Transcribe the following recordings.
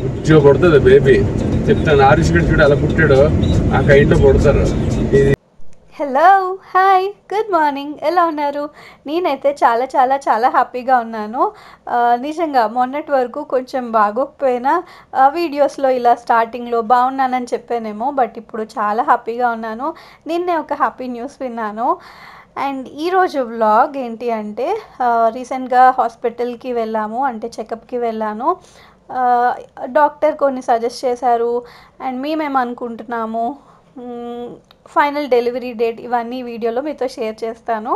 ఉద్యోగం పుడుతుంది బేబీ చెప్తాను ఆరుష్ గడి చూడు అలా పుట్టాడు ఆ కైంట్లో పుడతారు ఇది హలో హాయ్ గుడ్ మార్నింగ్ ఎలా ఉన్నారు నేనైతే చాలా చాలా చాలా హ్యాపీగా ఉన్నాను ఆ, నిజంగా మొన్నటి వరకు కొంచెం బాగోకపోయినా ఆ, వీడియోస్లో ఇలా స్టార్టింగ్లో బాగున్నానని చెప్పానేమో బట్ ఇప్పుడు చాలా హ్యాపీగా ఉన్నాను నిన్నే ఒక హ్యాపీ న్యూస్ విన్నాను అండ్ ఈరోజు వ్లాగ్ ఏంటి అంటే ఆ, రీసెంట్గా హాస్పిటల్కి వెళ్ళాము అంటే చెకప్కి వెళ్ళాను ఆ, డాక్టర్ కొన్ని సజెస్ట్ చేశారు అండ్ మేమేమనుకుంటున్నాము మ్మ్, ఫైనల్ డెలివరీ డేట్ ఇవన్నీ వీడియోలో మీతో షేర్ చేస్తాను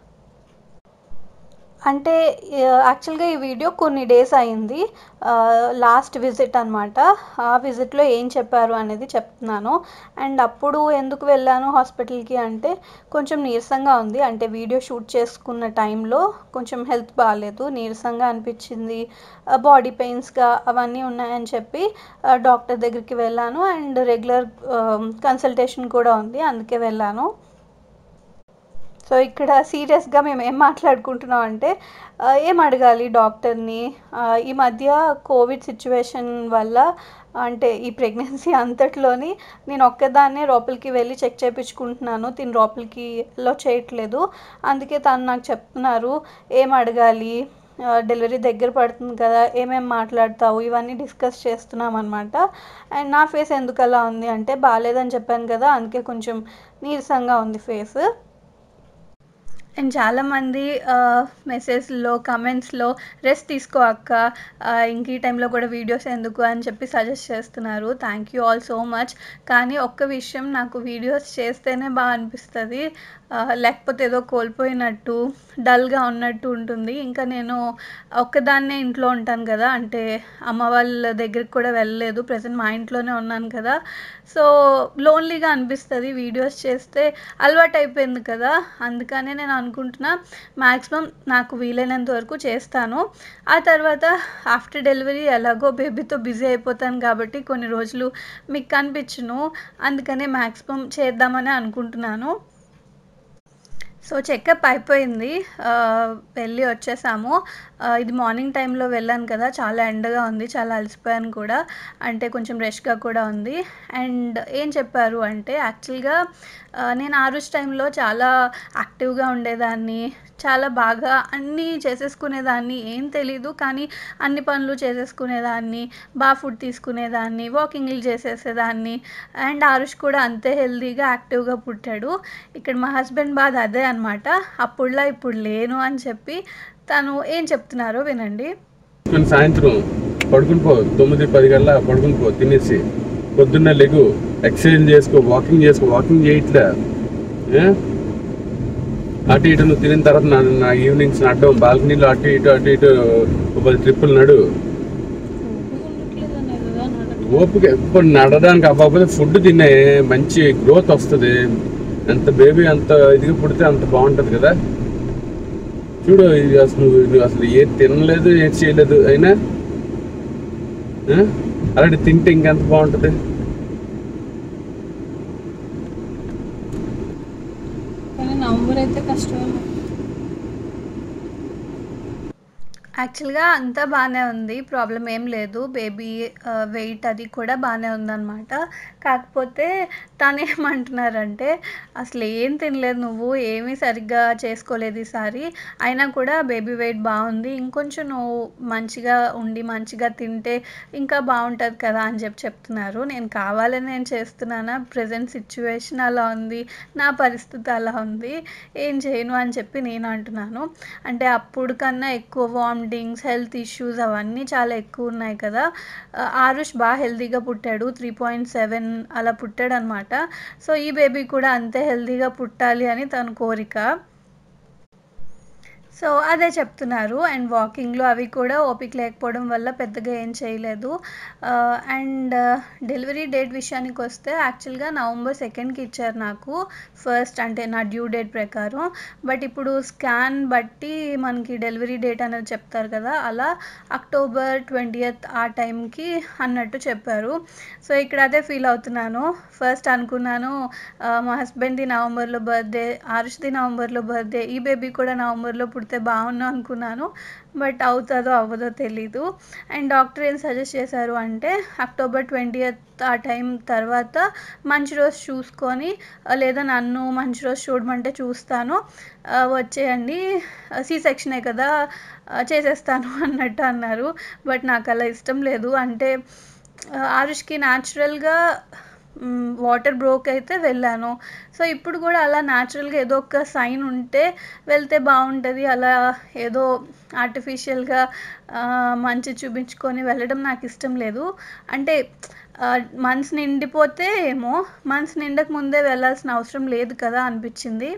అంటే యాక్చువల్గా ఈ వీడియో కొన్ని డేస్ అయింది లాస్ట్ విజిట్ అనమాట ఆ విజిట్లో ఏం చెప్పారు అనేది చెప్తున్నాను అండ్ అప్పుడు ఎందుకు వెళ్ళాను హాస్పిటల్కి అంటే కొంచెం నీరసంగా ఉంది అంటే వీడియో షూట్ చేసుకున్న టైంలో కొంచెం హెల్త్ బాగాలేదు నీరసంగా అనిపించింది బాడీ పెయిన్స్గా అవన్నీ ఉన్నాయని చెప్పి డాక్టర్ దగ్గరికి వెళ్ళాను అండ్ రెగ్యులర్ కన్సల్టేషన్ కూడా ఉంది అందుకే వెళ్ళాను సో ఇక్కడ సీరియస్గా మేము ఏం మాట్లాడుకుంటున్నాం అంటే ఆ, ఏం అడగాలి డాక్టర్ని ఆ, ఈ మధ్య కోవిడ్ సిచ్యువేషన్ వల్ల అంటే ఈ ప్రెగ్నెన్సీ అంతట్లోని నేను ఒక్కదాన్నే లోపలికి వెళ్ళి చెక్ చేయించుకుంటున్నాను తిని లోపలికి లో చేయట్లేదు అందుకే తను నాకు చెప్తున్నారు ఏం అడగాలి ఆ, డెలివరీ దగ్గర పడుతుంది కదా ఏమేం మాట్లాడతావు ఇవన్నీ డిస్కస్ చేస్తున్నాం అనమాట అండ్ నా ఫేస్ ఎందుకు అలా ఉంది అంటే బాగాలేదని చెప్పాను కదా అందుకే కొంచెం నీరసంగా ఉంది ఫేస్ అండ్ చాలామంది మెసేజ్లో కమెంట్స్లో రెస్ట్ తీసుకో అక్క ఆ, ఇంక ఈ టైంలో కూడా వీడియోస్ ఎందుకు అని చెప్పి సజెస్ట్ చేస్తున్నారు thank you all so much కానీ ఒక్క విషయం నాకు వీడియోస్ చేస్తేనే బాగా అనిపిస్తుంది ఆ, లేకపోతే ఏదో కోల్పోయినట్టు డల్గా ఉన్నట్టు ఉంటుంది ఇంకా నేను ఒక్కదాన్నే ఇంట్లో ఉంటాను కదా అంటే అమ్మ వాళ్ళ దగ్గరికి కూడా వెళ్ళలేదు ప్రజెంట్ మా ఇంట్లోనే ఉన్నాను కదా సో లోన్లీగా అనిపిస్తుంది వీడియోస్ చేస్తే అలవాటు అయిపోయింది కదా అందుకనే నేను అనుకుంటున్నా మ్యాక్సిమం నాకు వీలైనంత వరకు చేస్తాను ఆ తర్వాత ఆఫ్టర్ డెలివరీ ఎలాగో బేబీతో బిజీ అయిపోతాను కాబట్టి కొన్ని రోజులు మీకు కనిపించును అందుకనే మ్యాక్సిమం చేద్దామని అనుకుంటున్నాను సో చెకప్ అయిపోయింది ఆ, వెళ్ళి వచ్చేసాము ఆ, ఇది మార్నింగ్ టైంలో వెళ్ళాను కదా చాలా ఎండగా ఉంది చాలా అలసిపోయాను కూడా అంటే కొంచెం రష్గా కూడా ఉంది అండ్ ఏం చెప్పారు అంటే యాక్చువల్గా ఆ, నేను ఆ రోజు టైంలో చాలా యాక్టివ్గా ఉండేదాన్ని చాలా బాగా అన్నీ చేసేసుకునేదాన్ని ఏం తెలీదు కానీ అన్ని పనులు చేసేసుకునేదాన్ని బాగా ఫుడ్ తీసుకునేదాన్ని వాకింగ్లు చేసేసేదాన్ని అండ్ ఆరుష్ కూడా అంతే హెల్తీగా యాక్టివ్గా పుట్టాడు ఇక్కడ మా హస్బెండ్ బాధ అదే అనమాట అప్పుడులా ఇప్పుడు లేను అని చెప్పి తను ఏం చెప్తున్నారో వినండి కొన్ని సాయంత్రం పడుకుని పో తొమ్మిది పది గల్లా పడుకుని పో తినేసి పొద్దున్న లెగు ఎక్సర్సైజ్ చేసుకో వాకింగ్ చేసుకో వాకింగ్ చేయట్లే ఏ? అటు ఇటు నువ్వు తినిన తర్వాత నా నా ఈవినింగ్స్ నడడం బాల్కనీలో అటు ఇటు అటు ఇటు ఒక పది ట్రిప్పులు నడు ఓపిక ఇప్పుడు నడడానికి అవ్వకపోతే ఫుడ్ తినే మంచి గ్రోత్ వస్తుంది ఎంత బేబీ అంత ఇదిగా పుడితే అంత బాగుంటుంది కదా చూడు ఇది అసలు నువ్వు అసలు ఏది తినలేదు ఏది చేయలేదు అయినా ఆ? అలాంటి తింటే ఇంకెంత బాగుంటుంది కానీ నవంబర్ అయితే కష్టమేమో యాక్చువల్గా అంతా బాగానే ఉంది ప్రాబ్లం ఏం లేదు బేబీ వెయిట్ అది కూడా బాగానే ఉందన్నమాట కాకపోతే తను ఏమంటున్నారంటే అసలు ఏం తినలేదు నువ్వు ఏమీ సరిగ్గా చేసుకోలేదు ఈసారి అయినా కూడా బేబీ వెయిట్ బాగుంది ఇంకొంచెం నువ్వు మంచిగా ఉండి మంచిగా తింటే ఇంకా బాగుంటుంది కదా అని చెప్పి చెప్తున్నారు నేను కావాలని నేను చేస్తున్నానా ప్రజెంట్ సిచ్యువేషన్ అలా ఉంది నా పరిస్థితి అలా ఉంది ఏం చేయను అని చెప్పి నేను అంటున్నాను అంటే అప్పుడు కన్నా ఎక్కువ వామిటింగ్స్ హెల్త్ ఇష్యూస్ అవన్నీ చాలా ఎక్కువ ఉన్నాయి కదా ఆ, ఆరుష్ బాగా హెల్తీగా పుట్టాడు త్రీ పాయింట్ సెవెన్ అలా పుట్టాడు అనమాట సో ఈ బేబీ కూడా అంతే హెల్తీగా పుట్టాలి అని తన కోరిక సో అదే చెప్తున్నారు అండ్ వాకింగ్లో అవి కూడా ఓపిక లేకపోవడం వల్ల పెద్దగా ఏం చేయలేదు అండ్ డెలివరీ డేట్ విషయానికి వస్తే యాక్చువల్గా నవంబర్ సెకండ్కి ఇచ్చారు నాకు ఫస్ట్ అంటే నా డ్యూ డేట్ ప్రకారం బట్ ఇప్పుడు స్కాన్ బట్టి మనకి డెలివరీ డేట్ అనేది చెప్తారు కదా అలా అక్టోబర్ ట్వంటీయత్ ఆ టైంకి అన్నట్టు చెప్పారు సో ఇక్కడ అదే ఫీల్ అవుతున్నాను ఫస్ట్ అనుకున్నాను ఆ, మా హస్బెండ్ది నవంబర్లో బర్త్డే ఆరుష్ది నవంబర్లో బర్త్డే ఈ బేబీ కూడా నవంబర్లో పుడితే బాగుండు అనుకున్నాను బట్ అవుతుందో అవ్వదో తెలీదు అండ్ డాక్టర్ ఏం సజెస్ట్ చేశారు అంటే అక్టోబర్ ట్వంటీ ఆ టైం తర్వాత మంచి రోజు చూసుకొని ఆ, లేదా నన్ను మంచి రోజు చూడమంటే చూస్తాను ఆ, వచ్చేయండి సి సెక్షనే కదా ఆ, చేసేస్తాను అన్నట్టు అన్నారు బట్ నాకు అలా ఇష్టం లేదు అంటే ఆ, ఆరుష్కి న్యాచురల్గా వాటర్ బ్రోక్ అయితే వెళ్ళాను సో ఇప్పుడు కూడా అలా న్యాచురల్గా ఏదో ఒక సైన్ ఉంటే వెళ్తే బాగుంటుంది అలా ఏదో ఆర్టిఫిషియల్గా మంచి చూపించుకొని వెళ్ళడం నాకు ఇష్టం లేదు అంటే మనసు నిండిపోతే ఏమో మనసు నిండక ముందే వెళ్ళాల్సిన అవసరం లేదు కదా అనిపించింది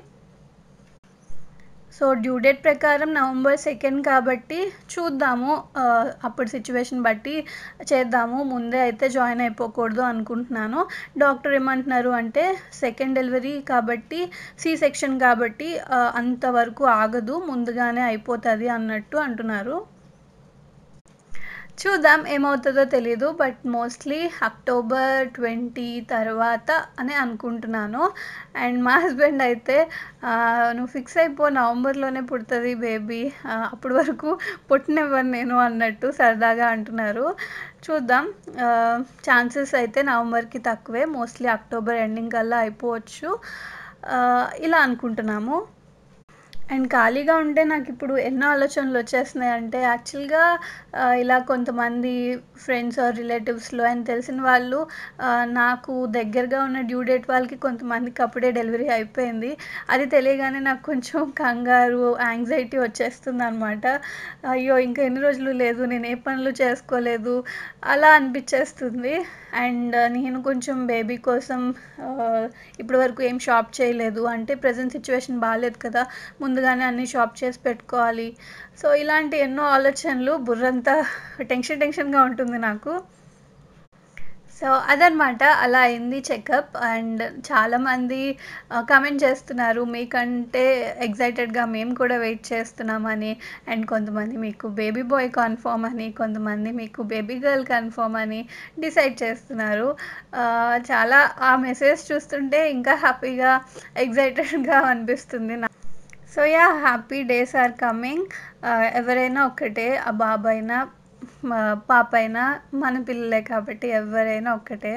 సో డ్యూ డేట్ ప్రకారం నవంబర్ సెకండ్ కాబట్టి చూద్దాము ఆ, అప్పుడు సిచ్యువేషన్ బట్టి చేద్దాము ముందే అయితే జాయిన్ అయిపోకూడదు అనుకుంటున్నాను డాక్టర్ ఏమంటున్నారు అంటే సెకండ్ డెలివరీ కాబట్టి సి సెక్షన్ కాబట్టి ఆ, అంతవరకు ఆగదు ముందుగానే అయిపోతుంది అన్నట్టు అంటున్నారు చూద్దాం ఏమవుతుందో తెలీదు బట్ మోస్ట్లీ అక్టోబర్ ట్వంటీ తర్వాత అని అనుకుంటున్నాను అండ్ మా హస్బెండ్ అయితే ఆ, నువ్వు ఫిక్స్ అయిపో నవంబర్లోనే పుడుతుంది బేబీ అప్పటి వరకు పుట్టినవ్వను నేను అన్నట్టు సరదాగా అంటున్నారు చూద్దాం ఛాన్సెస్ అయితే నవంబర్కి తక్కువే మోస్ట్లీ అక్టోబర్ ఎండింగ్ కల్లా అయిపోవచ్చు ఆ, ఇలా అనుకుంటున్నాము అండ్ ఖాళీగా ఉంటే నాకు ఇప్పుడు ఎన్నో ఆలోచనలు వచ్చేస్తున్నాయి అంటే యాక్చువల్గా ఆ, ఇలా కొంతమంది ఫ్రెండ్స్ ఆర్ రిలేటివ్స్లో అండ్ తెలిసిన వాళ్ళు ఆ, నాకు దగ్గరగా ఉన్న డ్యూ డేట్ వాళ్ళకి కొంతమందికి అప్పుడే డెలివరీ అయిపోయింది అది తెలియగానే నాకు కొంచెం కంగారు యాంగ్జైటీ వచ్చేస్తుంది అనమాట అయ్యో ఇంకా ఎన్ని రోజులు లేదు నేను ఏ పనులు చేసుకోలేదు అలా అనిపించేస్తుంది అండ్ నేను కొంచెం బేబీ కోసం ఇప్పటి వరకు ఏం షాప్ చేయలేదు అంటే ప్రజెంట్ సిచ్యువేషన్ బాగాలేదు కదా ముందుగానే అన్ని షాప్ చేసి పెట్టుకోవాలి సో ఇలాంటి ఎన్నో ఆలోచనలు బుర్రంతా టెన్షన్ టెన్షన్గా ఉంటుంది నాకు సో అదనమాట అలా అయింది చెకప్ అండ్ చాలామంది కమెంట్ చేస్తున్నారు మీకంటే ఎగ్జైటెడ్గా మేము కూడా వెయిట్ చేస్తున్నామని అండ్ కొంతమంది మీకు బేబీ బాయ్ కన్ఫర్మ్ అని కొంతమంది మీకు బేబీ గర్ల్ కన్ఫర్మ్ అని డిసైడ్ చేస్తున్నారు ఆ, చాలా ఆ మెసేజ్ చూస్తుంటే ఇంకా హ్యాపీగా ఎగ్జైటెడ్గా అనిపిస్తుంది నా so yeah happy days are coming ఎవరైనా ఒక్కటే ఆ బాబైనా మా పాప అయినా మన పిల్లలే కాబట్టి ఎవరైనా ఒక్కటే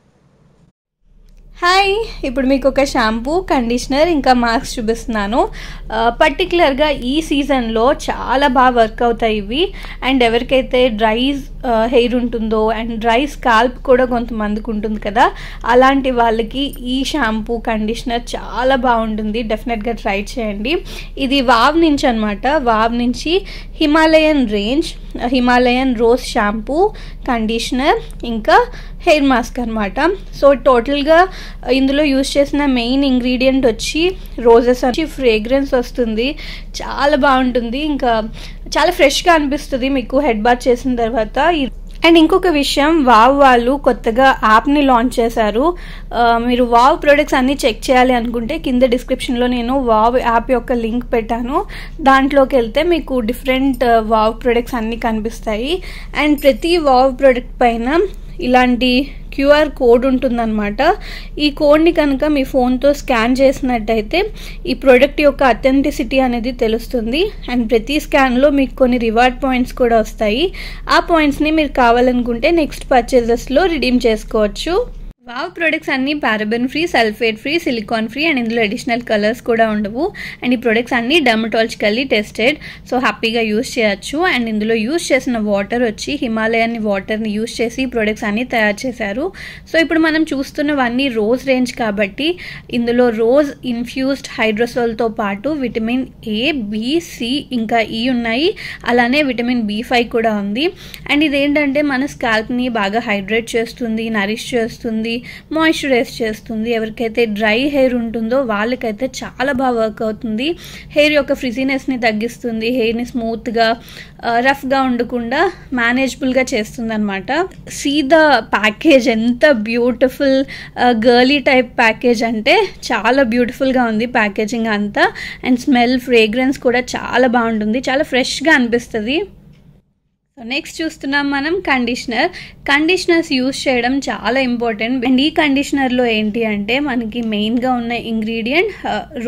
హాయ్ ఇప్పుడు మీకు ఒక షాంపూ కండిషనర్ ఇంకా మాస్క్ చూపిస్తున్నాను పర్టికులర్గా ఈ సీజన్లో చాలా బాగా వర్క్ అవుతాయి ఇవి అండ్ ఎవరికైతే డ్రై హెయిర్ ఉంటుందో అండ్ డ్రై స్కాల్ప్ కూడా కొంతమందికి ఉంటుంది కదా అలాంటి వాళ్ళకి ఈ షాంపూ కండిషనర్ చాలా బాగుంటుంది డెఫినెట్గా ట్రై చేయండి ఇది వావ్ నుంచి అనమాట వావ్ నుంచి Himalayan range Himalayan rose shampoo conditioner ఇంకా హెయిర్ మాస్క్ అనమాట సో టోటల్గా ఇందులో యూస్ చేసిన మెయిన్ ఇంగ్రీడియంట్ వచ్చి రోజెస్ వచ్చి ఫ్రేగ్రెన్స్ వస్తుంది చాలా బాగుంటుంది ఇంకా చాలా ఫ్రెష్గా అనిపిస్తుంది మీకు హెడ్ బాత్ చేసిన తర్వాత ఈ- అండ్ ఇంకొక విషయం వావ్ వాళ్ళు కొత్తగా యాప్ని లాంచ్ చేశారు ఆ, మీరు వావ్ ప్రొడక్ట్స్ అన్ని చెక్ చేయాలి అనుకుంటే కింద డిస్క్రిప్షన్లో నేను వావ్ యాప్ యొక్క లింక్ పెట్టాను దాంట్లోకి వెళ్తే మీకు డిఫరెంట్ వావ్ ప్రొడక్ట్స్ అన్నీ కనిపిస్తాయి అండ్ ప్రతి వావ్ ప్రొడక్ట్ పైన ఇలాంటి క్యూఆర్ కోడ్ ఉంటుందన్నమాట ఈ కోడ్ని కనుక మీ ఫోన్తో స్కాన్ చేసినట్టయితే ఈ ప్రోడక్ట్ యొక్క అథెంటిసిటీ అనేది తెలుస్తుంది అండ్ ప్రతి స్కాన్లో మీకు కొన్ని రివార్డ్ పాయింట్స్ కూడా వస్తాయి ఆ పాయింట్స్ని మీరు కావాలనుకుంటే నెక్స్ట్ పర్చేజెస్లో రిడీమ్ చేసుకోవచ్చు వావ్ ప్రొడక్ట్స్ అన్ని paraben free sulphate free silicone free and ఇందులో అడిషనల్ కలర్స్ కూడా ఉండవు అండ్ ఈ ప్రొడక్ట్స్ అన్ని డర్మటాలజికల్లీ టెస్టెడ్ సో హ్యాపీగా యూస్ చేయొచ్చు అండ్ ఇందులో యూస్ చేసిన వాటర్ వచ్చి హిమాలయన్ వాటర్ని యూస్ చేసి ఈ ప్రొడక్ట్స్ అన్ని తయారు చేశారు సో ఇప్పుడు మనం చూస్తున్నవన్నీ రోజ్ రేంజ్ కాబట్టి ఇందులో రోజ్ ఇన్ఫ్యూజ్డ్ హైడ్రోసోల్తో పాటు విటమిన్ ఏ బి సి ఇంకా ఈ ఉన్నాయి అలానే విటమిన్ బి ఫైవ్ కూడా ఉంది అండ్ ఇదేంటంటే మన స్కాల్ప్ని బాగా హైడ్రేట్ చేస్తుంది నరిష్ చేస్తుంది మాయిశ్చరైజ్ చేస్తుంది ఎవరికైతే డ్రై హెయిర్ ఉంటుందో వాళ్ళకైతే చాలా బాగా వర్క్ అవుతుంది హెయిర్ యొక్క ఫ్రిజీనెస్ని తగ్గిస్తుంది హెయిర్ని స్మూత్గా రఫ్గా ఉండకుండా మేనేజబుల్గా చేస్తుంది అనమాట సీ ద ప్యాకేజ్ ఎంత బ్యూటిఫుల్ గర్లీ టైప్ ప్యాకేజ్ అంటే చాలా బ్యూటిఫుల్గా ఉంది ప్యాకేజింగ్ అంతా అండ్ స్మెల్ ఫ్రేగ్రెన్స్ కూడా చాలా బాగుంటుంది చాలా ఫ్రెష్గా అనిపిస్తుంది సో నెక్స్ట్ చూస్తున్నాం మనం కండిషనర్ కండిషనర్స్ యూస్ చేయడం చాలా ఇంపార్టెంట్ అండ్ ఈ కండిషనర్లో ఏంటి అంటే మనకి మెయిన్గా ఉన్న ఇంగ్రీడియంట్ రోజ్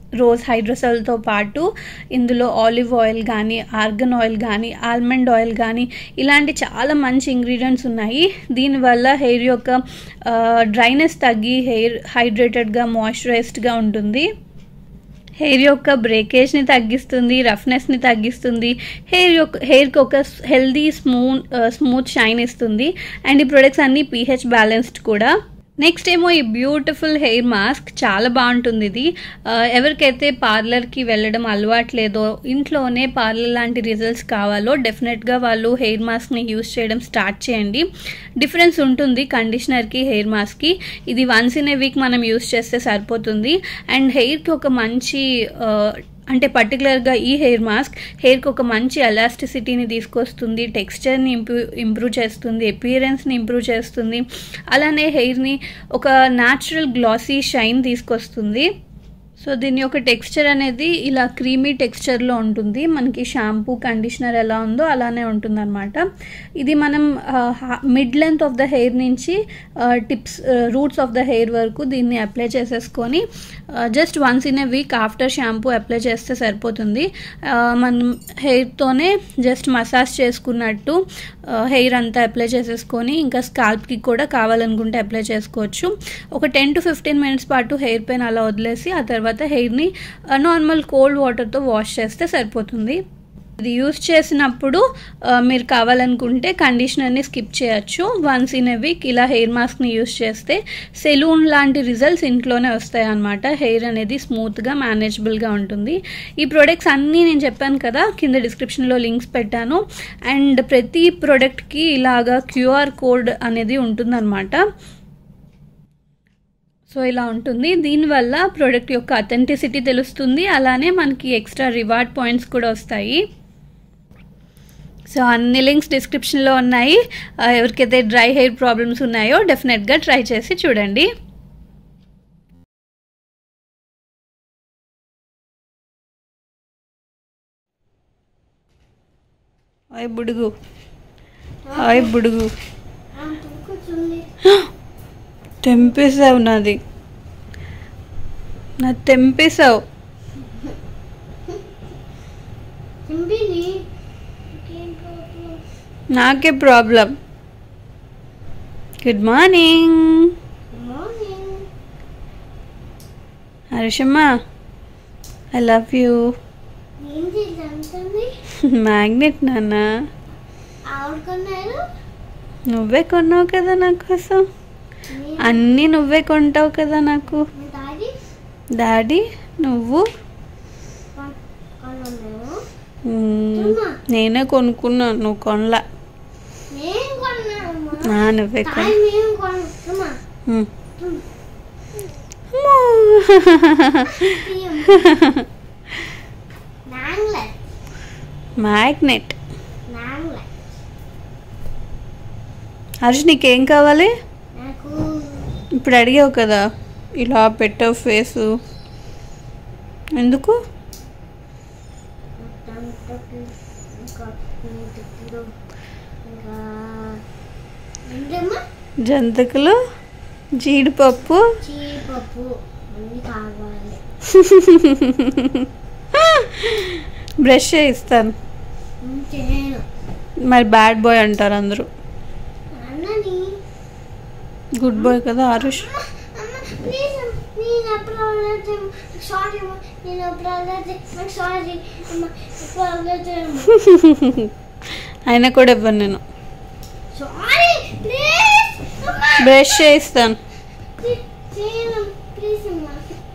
రోజ్ హైడ్రోసెల్తో పాటు ఇందులో ఆలివ్ ఆయిల్ కానీ ఆర్గన్ ఆయిల్ కానీ ఆల్మండ్ ఆయిల్ కానీ ఇలాంటి చాలా మంచి ఇంగ్రీడియంట్స్ ఉన్నాయి దీనివల్ల హెయిర్ యొక్క డ్రైనెస్ తగ్గి హెయిర్ హైడ్రేటెడ్గా మాయిశ్చరైజ్డ్గా ఉంటుంది హెయిర్ యొక్క బ్రేకేజ్ని తగ్గిస్తుంది రఫ్నెస్ని తగ్గిస్తుంది హెయిర్ యొక్క హెయిర్కి ఒక హెల్దీ స్మూత్ స్మూత్ షైన్ ఇస్తుంది అండ్ ఈ ప్రొడక్ట్స్ అన్నీ పీహెచ్ బ్యాలెన్స్డ్ కూడా నెక్స్ట్ ఏమో ఈ బ్యూటిఫుల్ హెయిర్ మాస్క్ చాలా బాగుంటుంది ఇది ఆ, ఎవరికైతే పార్లర్కి వెళ్ళడం అలవాట్లేదో ఇంట్లోనే పార్లర్ లాంటి రిజల్ట్స్ కావాలో డెఫినెట్గా వాళ్ళు హెయిర్ మాస్క్ని యూస్ చేయడం స్టార్ట్ చేయండి డిఫరెన్స్ ఉంటుంది కండిషనర్కి హెయిర్ మాస్క్కి ఇది వన్స్ ఇన్ ఏ వీక్ మనం యూస్ చేస్తే సరిపోతుంది అండ్ హెయిర్కి ఒక మంచి ఆ, అంటే పర్టికులర్గా ఈ హెయిర్ మాస్క్ హెయిర్కి ఒక మంచి ఎలాస్టిసిటీని తీసుకొస్తుంది టెక్స్చర్ని ఇంప్రూవ్ ఇంప్రూవ్ చేస్తుంది అపియరెన్స్ని ఇంప్రూవ్ చేస్తుంది అలానే హెయిర్ని ఒక న్యాచురల్ గ్లాసీ షైన్ తీసుకొస్తుంది సో దీని యొక్క టెక్స్చర్ అనేది ఇలా క్రీమీ టెక్స్చర్లో ఉంటుంది మనకి షాంపూ కండిషనర్ ఎలా ఉందో అలానే ఉంటుంది అనమాట ఇది మనం mid length of the hair నుంచి tips roots of the hair వరకు దీన్ని అప్లై చేసేసుకొని just once in a week after shampoo apply చేస్తే సరిపోతుంది ఆ, మనం హెయిర్తోనే జస్ట్ మసాజ్ చేసుకున్నట్టు హెయిర్ అంతా అప్లై చేసేసుకొని ఇంకా స్కాల్ప్కి కూడా కావాలనుకుంటే అప్లై చేసుకోవచ్చు ఒక టెన్ టు ఫిఫ్టీన్ మినిట్స్ పాటు హెయిర్ పైన అలా వదిలేసి ఆ తర్వాత హెయిర్ని నార్మల్ కోల్డ్ వాటర్తో వాష్ చేస్తే సరిపోతుంది ఇది యూస్ చేసినప్పుడు ఆ, మీరు కావాలనుకుంటే కండిషనర్ని స్కిప్ చేయొచ్చు వన్స్ ఇన్ ఎ వీక్ ఇలా హెయిర్ మాస్క్ని యూస్ చేస్తే సెలూన్ లాంటి రిజల్ట్స్ ఇంట్లోనే వస్తాయి అన్నమాట హెయిర్ అనేది స్మూత్గా మేనేజబుల్గా ఉంటుంది ఈ ప్రొడక్ట్స్ అన్నీ నేను చెప్పాను కదా కింద డిస్క్రిప్షన్లో లింక్స్ పెట్టాను అండ్ ప్రతి ప్రోడక్ట్కి ఇలాగా క్యూఆర్ కోడ్ అనేది ఉంటుందన్నమాట సో ఇలా ఉంటుంది దీనివల్ల ప్రోడక్ట్ యొక్క అథెంటిసిటీ తెలుస్తుంది అలానే మనకి ఎక్స్ట్రా రివార్డ్ పాయింట్స్ కూడా వస్తాయి సో అన్ని లింక్స్ డిస్క్రిప్షన్లో ఉన్నాయి ఆ, ఎవరికైతే డ్రై హెయిర్ ప్రాబ్లమ్స్ ఉన్నాయో డెఫినెట్గా ట్రై చేసి చూడండి హాయ్ బుడుగు హాయ్ బుడుగు తెంపేసావు నాది నా తెంపేసావు నాకే ప్రాబ్లం గుడ్ మార్నింగ్ హర్షమ్మ ఐ లవ్ యూ ఏంటి ఇదంతుంది మ్యాగ్నెట్ నాన్న ఆడుకున్నారు నువ్వే కొన్నావు కదా నా కోసం అన్నీ నువ్వే కొంటావు కదా నాకు మీ డాడీ డాడీ నువ్వు కొన్నాము మ్మ్, నేనే కొనుక్కున్నాను నువ్వు కొనలా నేను కొన్నాము ఆ, నువ్వే కొను డాడీ మేము కొనుక్కున్నామా మ్మ్. నాంగ్లెట్ మ్యాగ్నెట్ నాంగ్లెట్ హర్ష్ నీకేం కావాలి నాకు ఇప్పుడు అడిగావు కదా ఇలా పెట్టావు ఫేసు ఎందుకు దంతకు ఇంకా నీటిలో ఇంకా ఏంటమ్మా జంతికలు జీడిపప్పు చీపప్పు అన్నీ కావాలి బ్రష్ చేయిస్తాను చేయను మరి బ్యాడ్ బాయ్ అంటారు అందరూ అన్నని గుడ్ బాయ్ కదా ఆరుష్ అమ్మ ప్లీజ్ నేను ఎప్పుడు అవ్వలేదు సారీ అమ్మ నేను ఎప్పుడు అవ్వలేదు నాకు సారీ అమ్మ ఎప్పుడు అవ్వలేదు అయినా కూడా ఇవ్వను నేను సారీ ప్లీజ్ అమ్మ బ్రష్ చేయిస్తాను చేయను ప్లీజ్ అమ్మ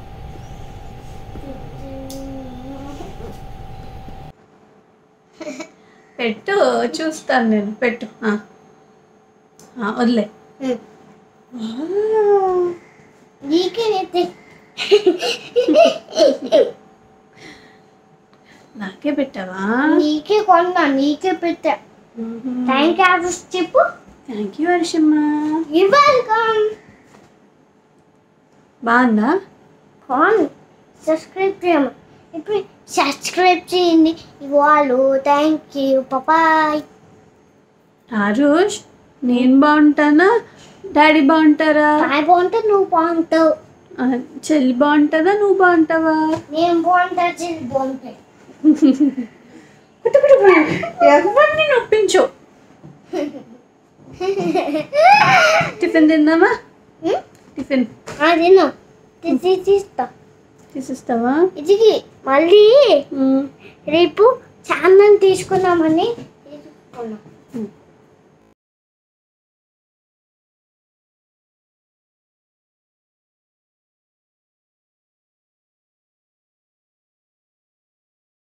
పెట్టు చూస్తాను నేను పెట్టు ఆ. ఆ, వదిలే నీకే నెత్తి నాకే పెట్టావా నీకే కొన్నా నీకే పెట్టా థ్యాంక్ యూ చెప్పు థ్యాంక్ యూ హర్షమ్మ యూ వెల్కమ్ బాగుందా కాన్ సబ్స్క్రైబ్ చేయము ఇప్పుడు సబ్స్క్రైబ్ చేయండి ఇవాళ థ్యాంక్ యూ బాయ్ ఆరుష్ నేను బాగుంటానా డాడీ బాగుంటారా బాయ్ బాగుంటే నువ్వు బాగుంటావు ఆ, చెల్లి బాగుంటుందా నువ్వు బాగుంటావా నేను బాగుంటా చెల్లి బాగుంటాయి ఎవరిని నొప్పించు టిఫిన్ తిందామా టిఫిన్ అది తీసి తీస్తా తీసిస్తావా ఇది మళ్ళీ మ్మ్. రేపు చాందం తీసుకున్నామని తీసుకున్నాం